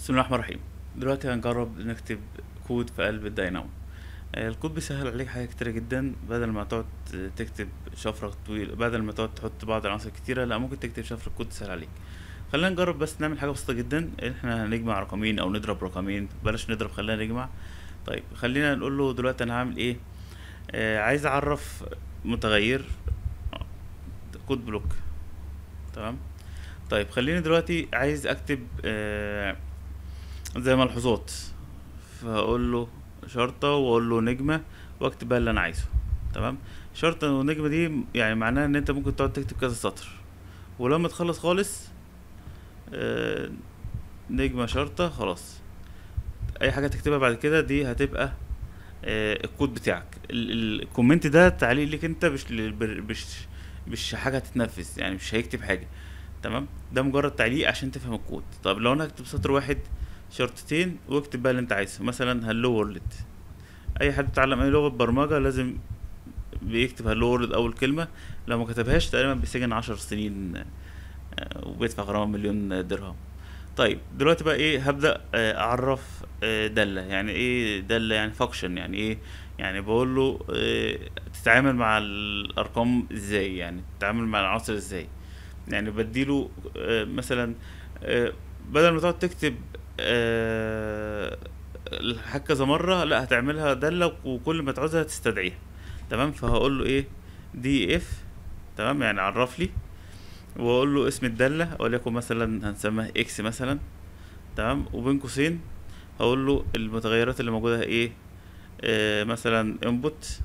بسم الله الرحمن الرحيم دلوقتي هنجرب نكتب كود في قلب الداينامو آه، الكود بيسهل عليك حاجات كتيرة جدا بدل ما تقعد تكتب شفرة طويل بدل ما تقعد تحط بعض العناصر كتيرة لا ممكن تكتب شفرة كود تسهل عليك خلينا نجرب بس نعمل حاجة بسيطة جدا احنا هنجمع رقمين او نضرب رقمين بلاش نضرب خلينا نجمع طيب خلينا نقول له دلوقتي انا هعمل ايه آه عايز اعرف متغير آه، كود بلوك تمام طيب خليني دلوقتي عايز اكتب آه زي ملحوظات فهقول له شرطة واقول له نجمة واكتب بقى اللي انا عايزه تمام شرطة ونجمة دي يعني معناها ان انت ممكن تقعد تكتب كذا سطر ولما تخلص خالص آه نجمة شرطة خلاص اي حاجة تكتبها بعد كده دي هتبقى آه الكود بتاعك ال- ال- الكومنت ده تعليق ليك انت مش لل- مش مش حاجة هتتنفذ يعني مش هيكتب حاجة تمام ده مجرد تعليق عشان تفهم الكود طب لو انا هكتب سطر واحد شرطتين واكتب بقى اللي انت عايزه مثلا هلو وورلد اي حد بيتعلم اي لغه برمجه لازم بيكتب هلو وورلد اول كلمه لو ما كتبهاش تقريبا بيسجن عشر سنين آه، وبيدفع غرامه مليون درهم طيب دلوقتي بقى ايه هبدا آه، اعرف آه، داله يعني ايه داله يعني فانكشن يعني ايه يعني بقول له آه، تتعامل مع الارقام ازاي يعني تتعامل مع العناصر ازاي يعني بديله آه، مثلا آه، بدل ما تقعد تكتب آه، الحاجة كذا مرة لا هتعملها دالة وكل ما تعوزها تستدعيها تمام فهقول له ايه دي اف تمام يعني عرف لي واقول له اسم الدالة وليكن مثلا هنسميها اكس مثلا تمام وبين قوسين هقول له المتغيرات اللي موجودة ايه آه مثلا انبوت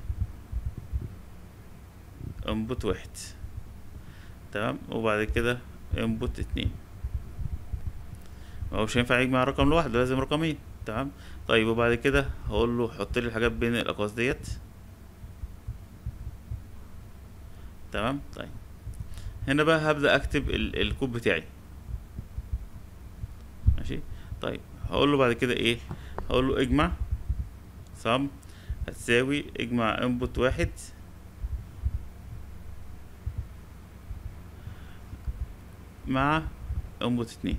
انبوت واحد تمام وبعد كده انبوت اتنين ما هو مش هينفع يجمع رقم لوحده لازم رقمين تمام طيب وبعد كده هقول له حط لي الحاجات بين الاقواس ديت تمام طيب هنا بقى هبدأ اكتب ال الكود بتاعي ماشي طيب هقول له بعد كده ايه هقول له اجمع صم هتساوي اجمع انبوت واحد مع انبوت اتنين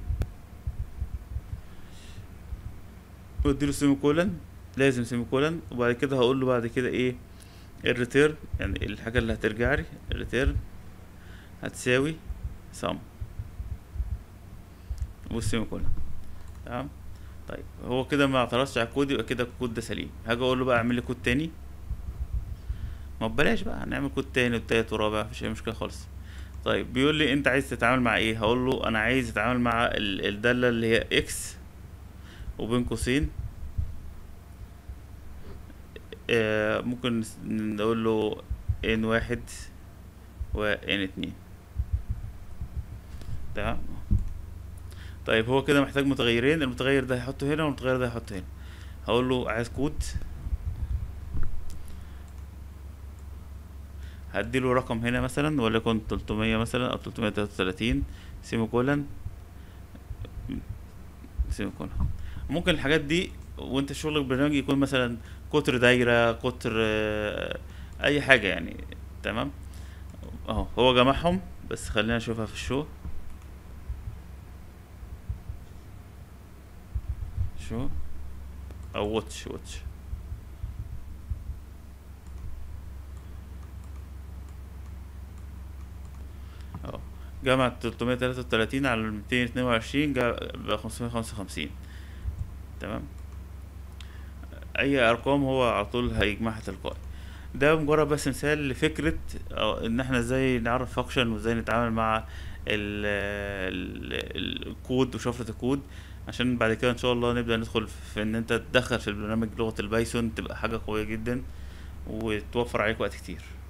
واديله سيمي كولن لازم سيمي كولن وبعد كده هقول له بعد كده ايه الريتيرن يعني الحاجه اللي هترجع لي الريتيرن هتساوي سم والسيمي كولن تمام طيب هو كده ما اعترضش على الكود يبقى كده الكود ده سليم هاجي اقول له بقى اعمل لي كود تاني ما بلاش بقى هنعمل كود تاني وتالت ورابع مفيش اي مشكله خالص طيب بيقول لي انت عايز تتعامل مع ايه هقول له انا عايز اتعامل مع ال- الداله اللي هي اكس وبين قوسين آه، ممكن نس- نقول له ان واحد وان اتنين تمام طيب هو كده محتاج متغيرين المتغير ده هيحطه هنا والمتغير ده هيحطه هنا هقول له عايز كود هديله رقم هنا مثلا وليكن 300 مثلا او 333 سيمي كولن سيمي كولن ممكن الحاجات دي وانت شغلك برنامج يكون مثلا قطر دايرة قطر آه، اي حاجة يعني تمام اهو هو جمعهم بس خلينا نشوفها في الشو شو او واتش واتش اهو جمع 333 على 222 ب 555 تمام اي ارقام هو على طول هيجمعها تلقائي ده مجرد بس مثال لفكرة أو ان احنا ازاي نعرف فانكشن وازاي نتعامل مع ال ال الكود وشفرة الكود عشان بعد كده ان شاء الله نبدأ ندخل في ان انت تدخل في البرنامج لغة البايثون تبقى حاجة قوية جدا وتوفر عليك وقت كتير